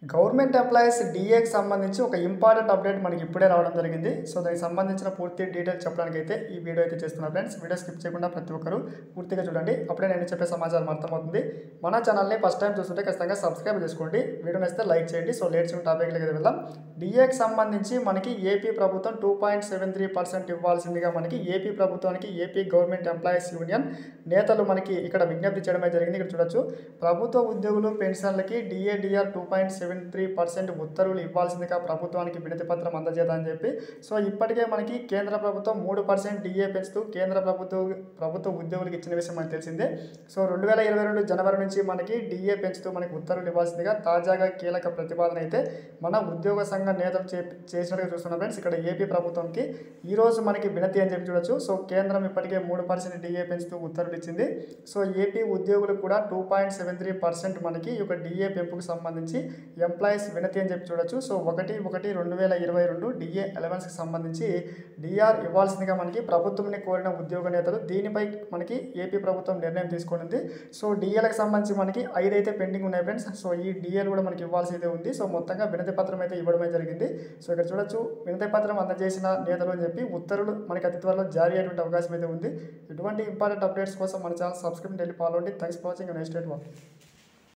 government employees డిఏకి సంబంధించి ఒక important update మనకి ఇప్పుడే రావడం జరిగింది సో దానికి సంబంధించిన పూర్తి డీటెయిల్స్ చెప్పడానికి అయితే ఈ వీడియో అయితే చేస్తున్నాను ఫ్రెండ్స్ వీడియో స్కిప్ చేయకుండా ప్రతి ఒక్కరు పూర్తిగా చూడండి అప్పుడే నేను చెప్పే సమాచారం అర్థమవుతుంది మన ఛానల్ని ఫస్ట్ టైం చూస్తుంటే ఖచ్చితంగా సబ్స్క్రైబ్ చేసుకోండి వీడియో నచ్చితే లైక్ చేయండి సో లేట్ చేయడం టాపిక్ దగ్గర వెళ్దాం డిఏకి సంబంధించి మనకి ఏపీ ప్రభుత్వం two point seven three percent ఇవ్వాల్సిందిగా మనకి ఏపీ ప్రభుత్వానికి ఏపీ గవర్నమెంట్ ఎంప్లాయీస్ యూనియన్ నేతలు మనకి ఇక్కడ విజ్ఞప్తి చేయడమే జరిగింది ఇక్కడ చూడొచ్చు ప్రభుత్వ ఉద్యోగులు పెన్షన్లకి DA DR two point seven three percent ఉత్తర్వులు ఇవ్వాల్సిందిగా ప్రభుత్వానికి వినతి పత్రం అందజేద్దని చెప్పి సో ఇప్పటికే మనకి కేంద్ర ప్రభుత్వం మూడు పర్సెంట్ డిఏ పెంచుతూ కేంద్ర ప్రభుత్వ ప్రభుత్వ ఉద్యోగులకు ఇచ్చిన విషయం మనకు తెలిసిందే సో రెండు వేల ఇరవై రెండు జనవరి నుంచి మనకి డిఏ పెంచుతూ మనకి ఉత్తర్వులు ఇవ్వాల్సిందిగా తాజాగా కీలక ప్రతిపాదన అయితే మన ఉద్యోగ సంఘ నేతలు చే చేసినట్టుగా చూస్తున్నాం ఫ్రెండ్స్ ఇక్కడ ఏపీ ప్రభుత్వంకి ఈ రోజు మనకి వినతి అని చెప్పి చూడొచ్చు సో కేంద్రం ఇప్పటికే మూడు పర్సెంట్ డిఏ పెంచుతూ ఉత్తర్వులు ఇచ్చింది సో ఏపీ ఉద్యోగులు కూడా two point seven three percent మనకి ఈ యొక్క డిఏ పెంపుకు సంబంధించి ఎంప్లాయీస్ వినతి అని చెప్పి చూడొచ్చు సో ఒకటి ఒకటి రెండు వేల ఇరవై రెండు డిఏ అలవెన్స్కి సంబంధించి డిఆర్ ఇవ్వాల్సిందిగా మనకి ప్రభుత్వంని కోరిన ఉద్యోగ నేతలు దీనిపై మనకి ఏపీ ప్రభుత్వం నిర్ణయం తీసుకుంది సో డిఏలకు సంబంధించి మనకి ఐదైతే పెండింగ్ ఉన్నాయి ఫ్రెండ్స్ సో ఈ డిఏలు కూడా మనకి ఇవ్వాల్సి అయితే ఉంది సో మొత్తంగా వినతి పత్రం అయితే ఇవ్వడమే జరిగింది సో ఇక్కడ చూడొచ్చు వినతి పత్రం అందజేసిన నేతలు అని చెప్పి ఉత్తర్వులు మనకి అతి త్వరలో జారీ అయ్యేటువంటి అవకాశం అయితే ఉంది ఇటువంటి ఇంపార్టెంట్ అప్డేట్స్ కోసం మన ఛానల్ సబ్స్క్రైబ్ డైలీ ఫాలో అండి thanks for watching next date one